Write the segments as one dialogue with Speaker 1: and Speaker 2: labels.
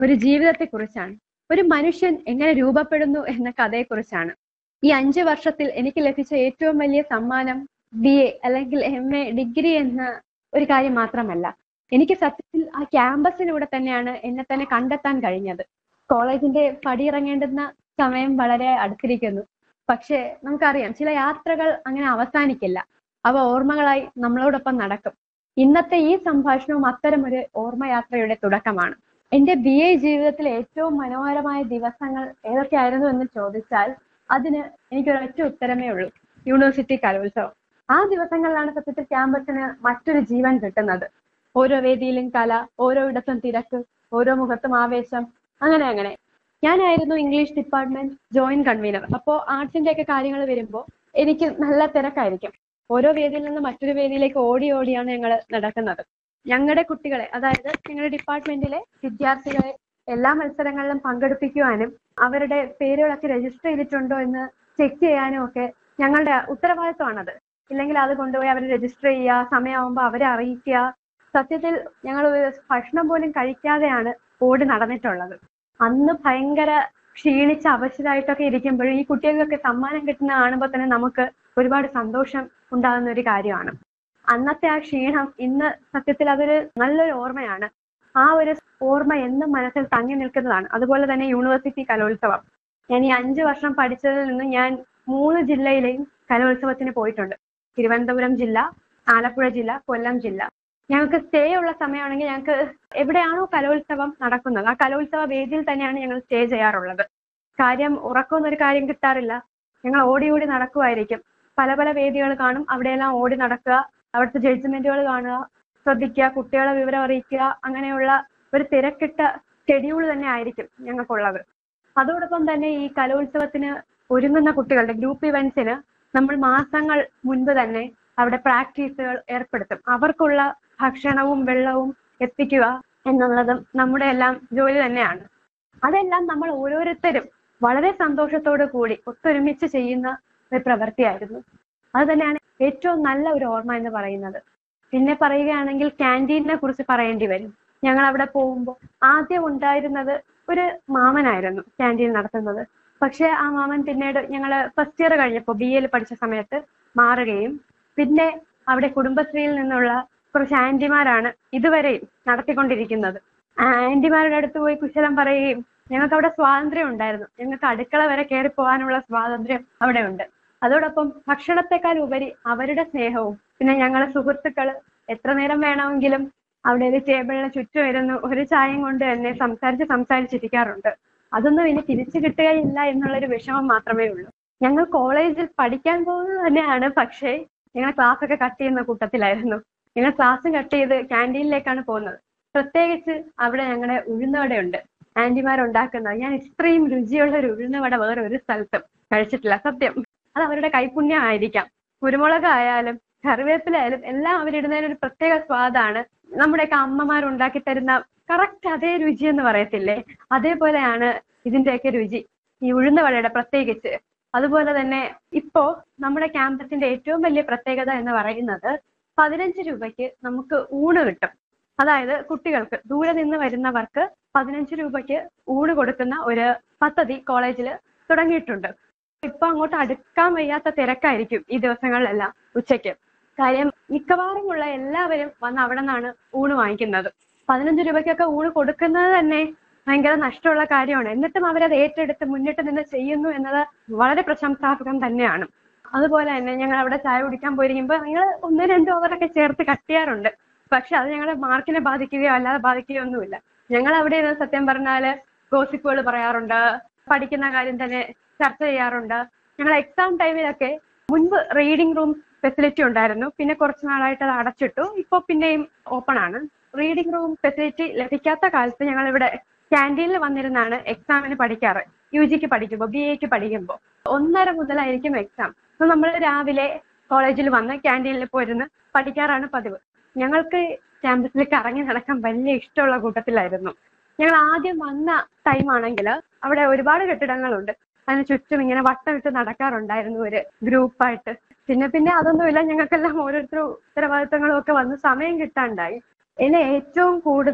Speaker 1: ഒരു ജീവിതത്തെക്കുറിച്ചാണ് ഒരു മനുഷ്യൻ എങ്ങനെ രൂപപ്പെടുന്നു എന്ന കഥയെക്കുറിച്ചാണ് ഈ അഞ്ച് വർഷത്തിൽ എനിക്ക് ലഭിച്ച ഏറ്റവും വലിയ സമ്മാനം ബി എ അല്ലെങ്കിൽ എം എ ഡിഗ്രി എന്ന ഒരു കാര്യം മാത്രമല്ല എനിക്ക് സത്യത്തിൽ ആ ക്യാമ്പസിലൂടെ തന്നെയാണ് എന്നെ തന്നെ കണ്ടെത്താൻ കഴിഞ്ഞത് കോളേജിന്റെ പടിയിറങ്ങേണ്ടുന്ന സമയം വളരെ അടുത്തിരിക്കുന്നു പക്ഷേ നമുക്കറിയാം ചില യാത്രകൾ അങ്ങനെ അവസാനിക്കില്ല അവ ഓർമ്മകളായി നമ്മളോടൊപ്പം നടക്കും ഇന്നത്തെ ഈ സംഭാഷണവും അത്തരം ഒരു ഓർമ്മയാത്രയുടെ തുടക്കമാണ് എന്റെ ബി എ ജീവിതത്തിലെ ഏറ്റവും മനോഹരമായ ദിവസങ്ങൾ ഏതൊക്കെയായിരുന്നു എന്ന് ചോദിച്ചാൽ അതിന് എനിക്കൊരൊറ്റ ഉത്തരമേ ഉള്ളൂ യൂണിവേഴ്സിറ്റി കലോത്സവം ആ ദിവസങ്ങളിലാണ് സത്യത്തിൽ ക്യാമ്പസിന് മറ്റൊരു ജീവൻ കിട്ടുന്നത് ഓരോ വേദിയിലും കല ഓരോ ഇടത്തും തിരക്ക് ഓരോ മുഖത്തും ആവേശം അങ്ങനെ അങ്ങനെ ഞാനായിരുന്നു ഇംഗ്ലീഷ് ഡിപ്പാർട്ട്മെന്റ് ജോയിന്റ് കൺവീനർ അപ്പോൾ ആർട്സിന്റെ ഒക്കെ കാര്യങ്ങൾ വരുമ്പോൾ എനിക്ക് നല്ല തിരക്കായിരിക്കും ഓരോ വേദിയിൽ നിന്ന് മറ്റൊരു വേദിയിലേക്ക് ഓടി ഓടിയാണ് ഞങ്ങൾ നടക്കുന്നത് ഞങ്ങളുടെ കുട്ടികളെ അതായത് ഞങ്ങളുടെ ഡിപ്പാർട്ട്മെന്റിലെ വിദ്യാർത്ഥികളെ എല്ലാ മത്സരങ്ങളിലും പങ്കെടുപ്പിക്കുവാനും അവരുടെ പേരുകളൊക്കെ രജിസ്റ്റർ ചെയ്തിട്ടുണ്ടോ എന്ന് ചെക്ക് ചെയ്യാനും ഒക്കെ ഞങ്ങളുടെ ഉത്തരവാദിത്വമാണത് ഇല്ലെങ്കിൽ അത് കൊണ്ടുപോയി അവർ രജിസ്റ്റർ ചെയ്യുക സമയമാകുമ്പോൾ അവരെ അറിയിക്കുക സത്യത്തിൽ ഞങ്ങൾ ഒരു ഭക്ഷണം പോലും കഴിക്കാതെയാണ് ഓടി നടന്നിട്ടുള്ളത് അന്ന് ഭയങ്കര ക്ഷീണിച്ച് അവശരായിട്ടൊക്കെ ഇരിക്കുമ്പോഴും ഈ കുട്ടികൾക്കൊക്കെ സമ്മാനം കിട്ടുന്ന കാണുമ്പോൾ തന്നെ നമുക്ക് ഒരുപാട് സന്തോഷം ഉണ്ടാകുന്ന ഒരു കാര്യമാണ് അന്നത്തെ ആ ക്ഷീണം ഇന്ന് സത്യത്തിൽ അതൊരു നല്ലൊരു ഓർമ്മയാണ് ആ ഒരു ഓർമ്മ എന്നും മനസ്സിൽ തങ്ങി നിൽക്കുന്നതാണ് അതുപോലെ തന്നെ യൂണിവേഴ്സിറ്റി കലോത്സവം ഞാൻ ഈ അഞ്ചു വർഷം പഠിച്ചതിൽ നിന്ന് ഞാൻ മൂന്ന് ജില്ലയിലെയും കലോത്സവത്തിന് പോയിട്ടുണ്ട് തിരുവനന്തപുരം ജില്ല ആലപ്പുഴ ജില്ല കൊല്ലം ജില്ല ഞങ്ങൾക്ക് സ്റ്റേ ഉള്ള സമയമാണെങ്കിൽ ഞങ്ങൾക്ക് എവിടെയാണോ കലോത്സവം നടക്കുന്നത് ആ കലോത്സവ വേദിയിൽ തന്നെയാണ് ഞങ്ങൾ സ്റ്റേ ചെയ്യാറുള്ളത് കാര്യം ഉറക്കമൊന്നൊരു കാര്യം കിട്ടാറില്ല ഞങ്ങൾ ഓടി ഓടി നടക്കുമായിരിക്കും പല പല വേദികൾ കാണും അവിടെയെല്ലാം ഓടി നടക്കുക അവിടുത്തെ ജഡ്ജ്മെന്റുകൾ കാണുക ശ്രദ്ധിക്കുക കുട്ടികളെ വിവരം അറിയിക്കുക അങ്ങനെയുള്ള ഒരു തിരക്കിട്ട ഷെഡ്യൂൾ തന്നെ ആയിരിക്കും ഞങ്ങൾക്കുള്ളത് അതോടൊപ്പം തന്നെ ഈ കലോത്സവത്തിന് ഒരുങ്ങുന്ന കുട്ടികളുടെ ഗ്രൂപ്പ് ഇവന്റ്സിന് നമ്മൾ മാസങ്ങൾ മുൻപ് തന്നെ അവിടെ പ്രാക്ടീസുകൾ ഏർപ്പെടുത്തും അവർക്കുള്ള ഭക്ഷണവും വെള്ളവും എത്തിക്കുക എന്നുള്ളതും നമ്മുടെ എല്ലാം ജോലി തന്നെയാണ് അതെല്ലാം നമ്മൾ ഓരോരുത്തരും വളരെ സന്തോഷത്തോടു കൂടി ഒത്തൊരുമിച്ച് ചെയ്യുന്ന ഒരു പ്രവൃത്തിയായിരുന്നു അത് തന്നെയാണ് ഏറ്റവും നല്ല ഒരു ഓർമ്മ എന്ന് പറയുന്നത് പിന്നെ പറയുകയാണെങ്കിൽ ക്യാൻറ്റീനിനെ കുറിച്ച് പറയേണ്ടി വരും ഞങ്ങൾ അവിടെ പോകുമ്പോൾ ആദ്യം ഉണ്ടായിരുന്നത് ഒരു മാമനായിരുന്നു ക്യാൻറ്റീൻ നടത്തുന്നത് പക്ഷെ ആ മാമൻ പിന്നീട് ഞങ്ങൾ ഫസ്റ്റ് ഇയർ കഴിഞ്ഞപ്പോൾ ബി എയിൽ പഠിച്ച സമയത്ത് മാറുകയും പിന്നെ അവിടെ കുടുംബശ്രീയിൽ നിന്നുള്ള കുറച്ച് ആന്റിമാരാണ് ഇതുവരെയും നടത്തിക്കൊണ്ടിരിക്കുന്നത് ആ ആന്റിമാരുടെ അടുത്ത് പോയി കുശലം പറയുകയും ഞങ്ങൾക്ക് അവിടെ സ്വാതന്ത്ര്യം ഉണ്ടായിരുന്നു ഞങ്ങൾക്ക് അടുക്കള വരെ കയറി പോകാനുള്ള സ്വാതന്ത്ര്യം അവിടെ ഉണ്ട് അതോടൊപ്പം ഭക്ഷണത്തെക്കാൾ ഉപരി അവരുടെ സ്നേഹവും പിന്നെ ഞങ്ങളെ സുഹൃത്തുക്കള് എത്ര നേരം വേണമെങ്കിലും അവിടെ ഒരു ടേബിളിന് ചുറ്റും ഇരുന്ന് ഒരു ചായയും കൊണ്ട് തന്നെ സംസാരിച്ച് സംസാരിച്ചിരിക്കാറുണ്ട് അതൊന്നും ഇനി തിരിച്ചു കിട്ടുകയില്ല എന്നുള്ളൊരു വിഷമം മാത്രമേ ഉള്ളൂ ഞങ്ങൾ കോളേജിൽ പഠിക്കാൻ പോകുന്നത് തന്നെയാണ് പക്ഷേ ഞങ്ങൾ ക്ലാസ് ഒക്കെ കട്ട് ചെയ്യുന്ന കൂട്ടത്തിലായിരുന്നു ഞങ്ങൾ ക്ലാസ് കട്ട് ചെയ്ത് ക്യാൻറ്റീനിലേക്കാണ് പോകുന്നത് പ്രത്യേകിച്ച് അവിടെ ഞങ്ങളുടെ ഉഴുന്നുവടയുണ്ട് ആന്റിമാർ ഉണ്ടാക്കുന്നത് ഞാൻ ഇത്രയും രുചിയുള്ള ഒരു ഉഴുന്നുവട വേറെ ഒരു സ്ഥലത്തും കഴിച്ചിട്ടില്ല സത്യം അത് അവരുടെ കൈപുണ്യം ആയിരിക്കാം കുരുമുളക് ആയാലും കറിവേപ്പിലായാലും എല്ലാം അവരിടുന്നതിന് ഒരു പ്രത്യേക സ്വാദാണ് നമ്മുടെയൊക്കെ അമ്മമാർ ഉണ്ടാക്കി തരുന്ന കറക്റ്റ് അതേ രുചി എന്ന് പറയത്തില്ലേ അതേപോലെയാണ് ഇതിന്റെയൊക്കെ രുചി ഈ ഉഴുന്നുവടയുടെ പ്രത്യേകിച്ച് അതുപോലെ തന്നെ ഇപ്പോ നമ്മുടെ ക്യാമ്പസിന്റെ ഏറ്റവും വലിയ പ്രത്യേകത എന്ന് പറയുന്നത് പതിനഞ്ച് രൂപയ്ക്ക് നമുക്ക് ഊണ് കിട്ടും അതായത് കുട്ടികൾക്ക് ദൂരെ നിന്ന് വരുന്നവർക്ക് പതിനഞ്ച് രൂപയ്ക്ക് ഊണ് കൊടുക്കുന്ന ഒരു പദ്ധതി കോളേജിൽ തുടങ്ങിയിട്ടുണ്ട് ഇപ്പൊ അങ്ങോട്ട് അടുക്കാൻ വയ്യാത്ത തിരക്കായിരിക്കും ഈ ദിവസങ്ങളിലെല്ലാം ഉച്ചയ്ക്ക് കാര്യം മിക്കവാറും ഉള്ള എല്ലാവരും വന്ന് അവിടെ നിന്നാണ് ഊണ് വാങ്ങിക്കുന്നത് പതിനഞ്ച് രൂപയ്ക്കൊക്കെ ഊണ് കൊടുക്കുന്നത് തന്നെ ഭയങ്കര നഷ്ടമുള്ള കാര്യമാണ് എന്നിട്ടും അവരത് ഏറ്റെടുത്ത് മുന്നിട്ട് നിന്ന് ചെയ്യുന്നു എന്നത് വളരെ പ്രശംസാർഹം തന്നെയാണ് അതുപോലെ തന്നെ ഞങ്ങൾ അവിടെ ചായ കുടിക്കാൻ പോയിരിക്കുമ്പോൾ ഞങ്ങൾ ഒന്ന് രണ്ട് ഓവറൊക്കെ ചേർത്ത് കട്ട് ചെയ്യാറുണ്ട് പക്ഷെ അത് ഞങ്ങളുടെ മാർക്കിനെ ബാധിക്കുകയോ അല്ലാതെ ബാധിക്കുകയോ ഒന്നുമില്ല ഞങ്ങൾ അവിടെ ഇരുന്ന് സത്യം പറഞ്ഞാല് ഗോസിപ്പുകൾ പറയാറുണ്ട് പഠിക്കുന്ന കാര്യം തന്നെ ചർച്ച ചെയ്യാറുണ്ട് ഞങ്ങൾ എക്സാം ടൈമിലൊക്കെ മുൻപ് റീഡിംഗ് റൂം ഫെസിലിറ്റി ഉണ്ടായിരുന്നു പിന്നെ കുറച്ച് നാളായിട്ട് അത് അടച്ചിട്ടു ഇപ്പൊ പിന്നെയും ഓപ്പൺ ആണ് റീഡിംഗ് റൂം ഫെസിലിറ്റി ലഭിക്കാത്ത കാലത്ത് ഞങ്ങൾ ഇവിടെ ക്യാൻറ്റീനിൽ വന്നിരുന്നാണ് എക്സാമിന് പഠിക്കാറ് യു ജിക്ക് പഠിക്കുമ്പോൾ ബി എക്ക് പഠിക്കുമ്പോൾ ഒന്നര മുതലായിരിക്കും എക്സാം അപ്പൊ നമ്മൾ രാവിലെ കോളേജിൽ വന്ന് ക്യാൻറ്റീനിൽ പോയിരുന്ന് പഠിക്കാറാണ് പതിവ് ഞങ്ങൾക്ക് ക്യാമ്പസിൽ കറങ്ങി നടക്കാൻ വലിയ ഇഷ്ടമുള്ള കൂട്ടത്തിലായിരുന്നു ഞങ്ങൾ ആദ്യം വന്ന ടൈം ആണെങ്കിൽ അവിടെ ഒരുപാട് കെട്ടിടങ്ങളുണ്ട് അതിന് ചുറ്റും ഇങ്ങനെ വട്ടമിട്ട് നടക്കാറുണ്ടായിരുന്നു ഒരു ഗ്രൂപ്പായിട്ട് പിന്നെ പിന്നെ അതൊന്നുമില്ല ഞങ്ങൾക്കെല്ലാം ഓരോരുത്തരും ഉത്തരവാദിത്തങ്ങളും ഒക്കെ വന്ന് സമയം കിട്ടാണ്ടായി എന്നെ ഏറ്റവും കൂടുതൽ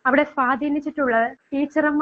Speaker 1: അവിടെ സ്വാധീനിച്ചിട്ടുള്ളത് ടീച്ചർമാർ